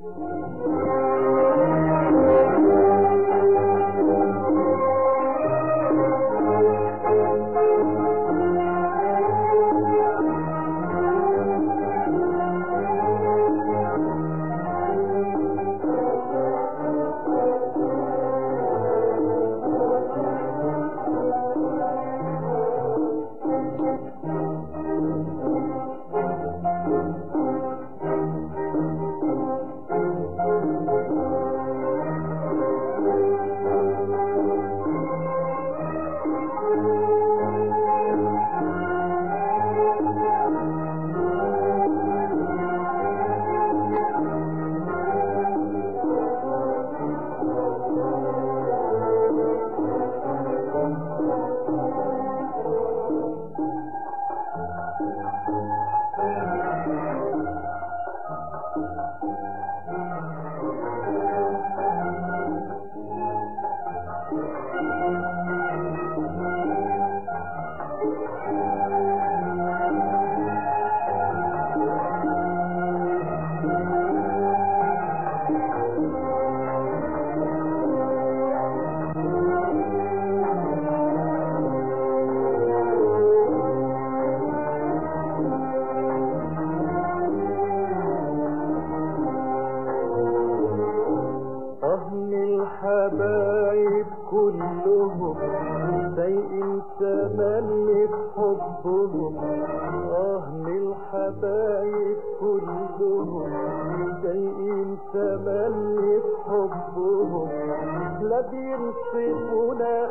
أهل الحبايب كلهم سيء تملي بحبهم أهل الحبايب كلهم سيء تملي بحبهم لا بينصفونا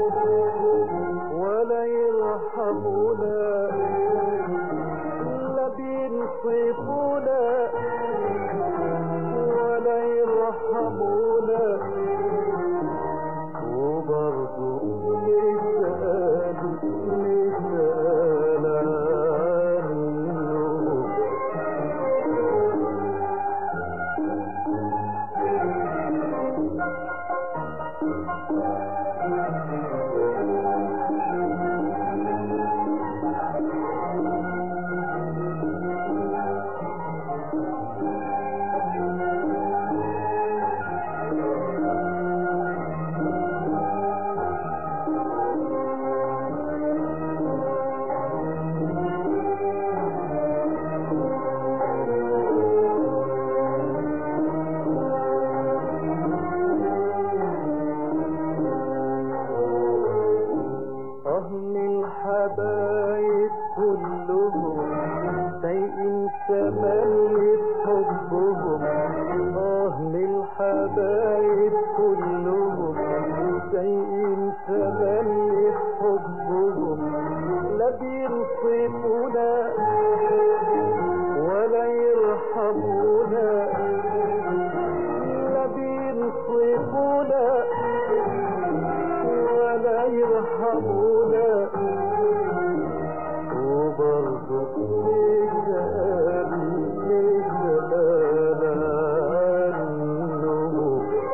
ولا يرحمونا لا بينصفونا ولا يرحمونا وبرضو نسأل نسأل عنه أهل الحبايب كلهم سيء تملي بحبهم أهل الحبايب كلهم سيء تملي بحبهم لا بينصفونا ولا يرحمونا لا بينصفونا ولا يرحمونا وبرضو نسأل نسأل عنه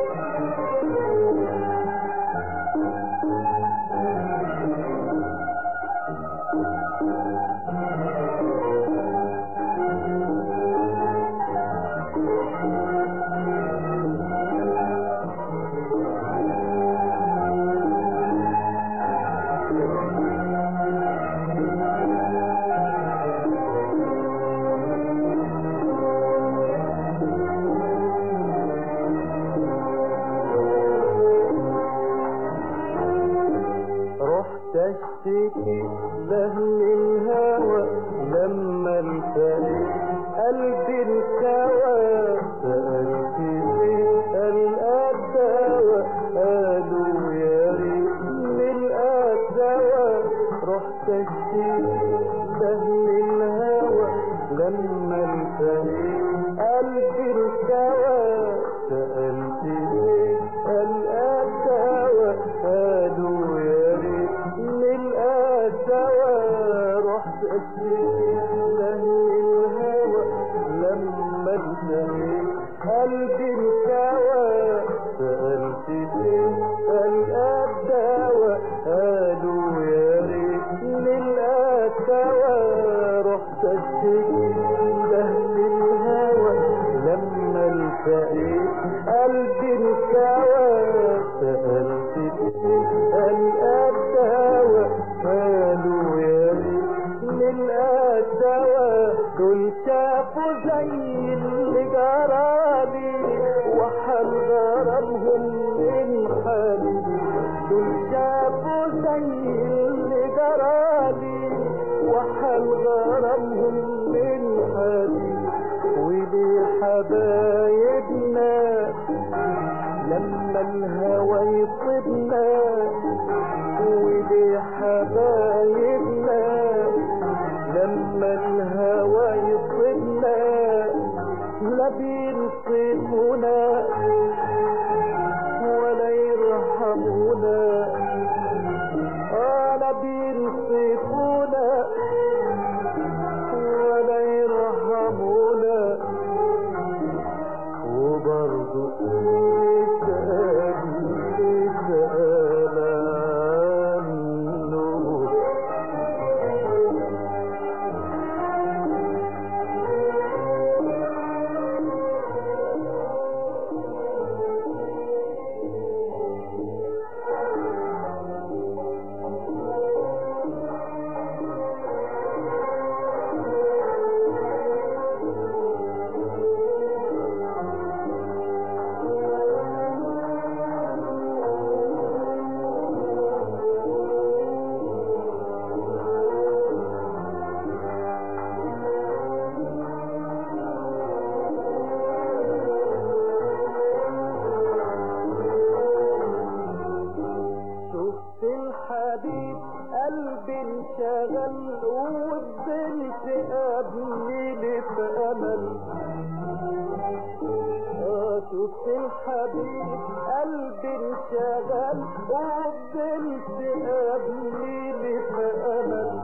رحت اشتكي لاهل الهوى لما التقيت قلبي انكوى سألت فيه الأدوى قالوا يا ريت نلقى سوا رحت اشتكي لاهل الهوى لما التقيت قلبي انكوى سألت فيه الأدوى قالوا يا ريت نلقى سوا رحت اشتكي لاهل الهوى لما التقيت قلبي انكوى سألت فيه الأدوى قالوا يا ريت نلقى سوا رحت اشتكي لاهل الهوى لما اشتقيت قلبي انكوى سألت تسأل الدواء قالوا يا ريت نلقى الدواء دول شافوا زي اللي جرالي وحل غرامهم من حالي دول شافوا زي اللي جرالي وحل غرامهم من حالي ودي حبايبنا لما الهوى يصيبنا ودي حبايبنا لما الهوى يصيبنا لا بينصفونا ولا يرحمونا ولا بينصفونا ولا يرحمونا وبرضو نسأل نسأل عنه شفت الحبيب قلبي انشغل وفضلت ابني في امل آه، شفت الحبيب قلبي انشغل وفضلت ابني في امل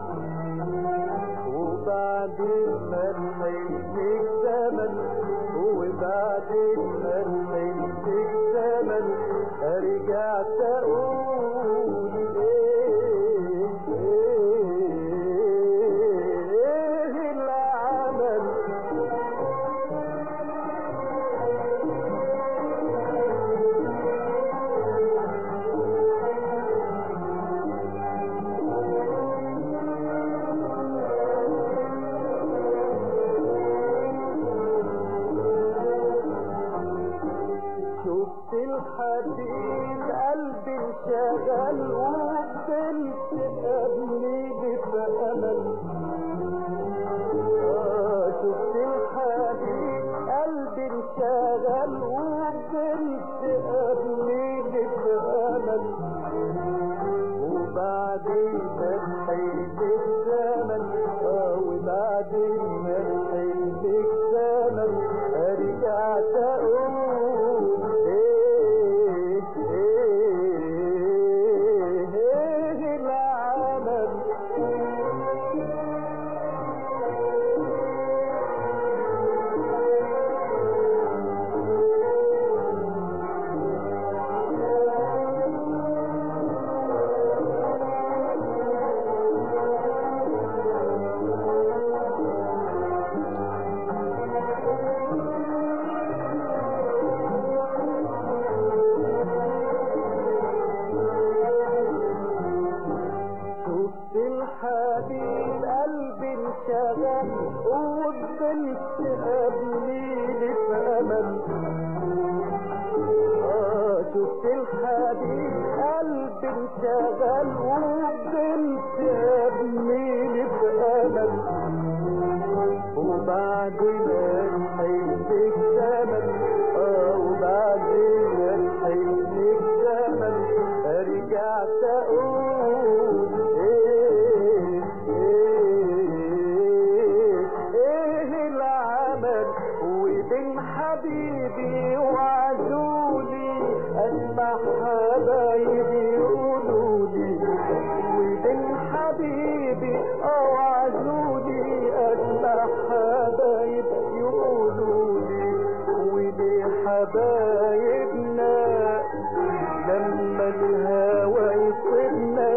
وبعد ما لحقت الزمن وبعد ما لحقت الزمن رجعت اقول ايه ايه العمل شفت الحديد قلبي انشغل وفضلت ابني في امل آه، شفت الحديد قلبي انشغل وفضلت ابني في امل وبعد ما لحقت الزمن اه وبعد ما لحقت الزمن رجعت اقول ايه ايه ايه العمل شفت الحبيب قلبي انشغل وفضلت ابني في امل آه، شفت الحبيب قلبي انشغل وفضلت ابني في امل وبعد ما لحقت الزمن اه وبعد ما لحقت الزمن رجعت اقول ايه ايه ايه العمل وبين حبيبي وعدولي اسمع حبايبي يقولولي وبين حبيبي اوعدوني اسمع حبايب يقولولي ودي حبايبنا لما الهوى يصيبنا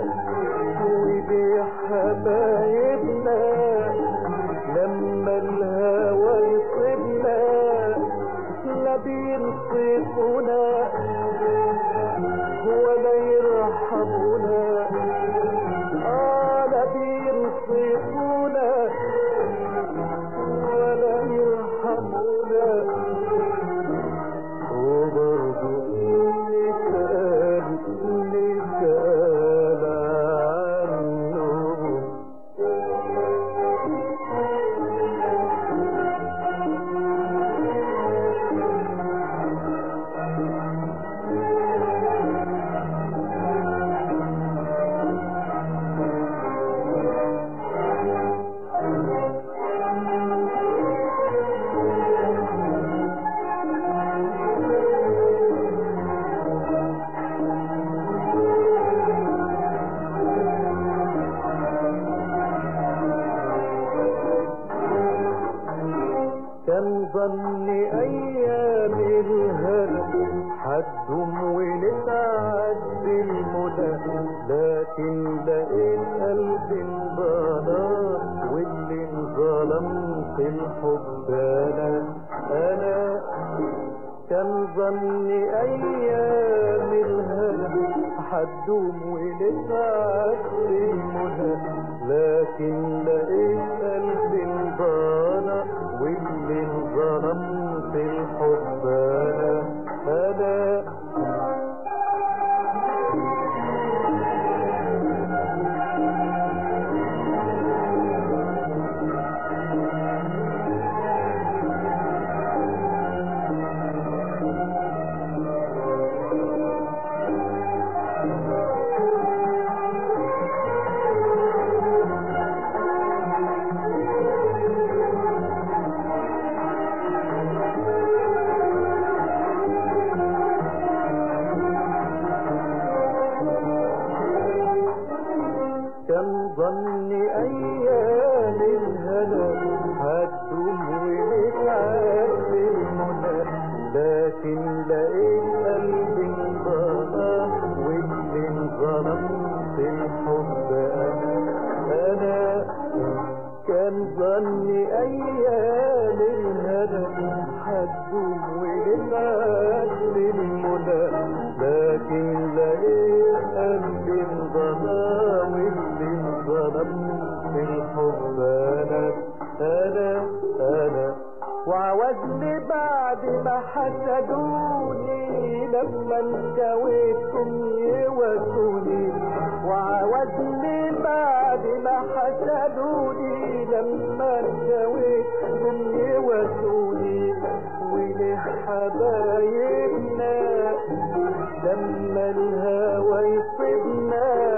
ودي حبايبنا لما الهوى يصيبنا بينصفونا ولا يرحمونا آه لا بينصفونا ولا يرحمونا وبرضو نسأل نسأل عنهم كان ظني ايام الهنا حدهم ونسعد المنى لكن لقيت قلبي انبهر واللي انظلم في الحب انا انا كان ظني ايام الهنا حدهم ونسعد المنى لكن لقيت قلبي انبهر واللي انظلم في الحب انا انا كان ظني ايام الهنا هتدوم ونسعد المنى لكن لقيت قلبي انبهر واللي انظلم في الحب انا انا كان ظني ايام الهنا هتدوم ونسعد المنى لكن لقيت قلبي انظلم واللي انظلم في الحب انا انا انا وعوزني بعد ما حسدوني لما انكويتكم يواسوني وعوزني بعد ما حسدوني لما انكويتكم يواسوني وليه حبايبنا لما الهوى يصيبنا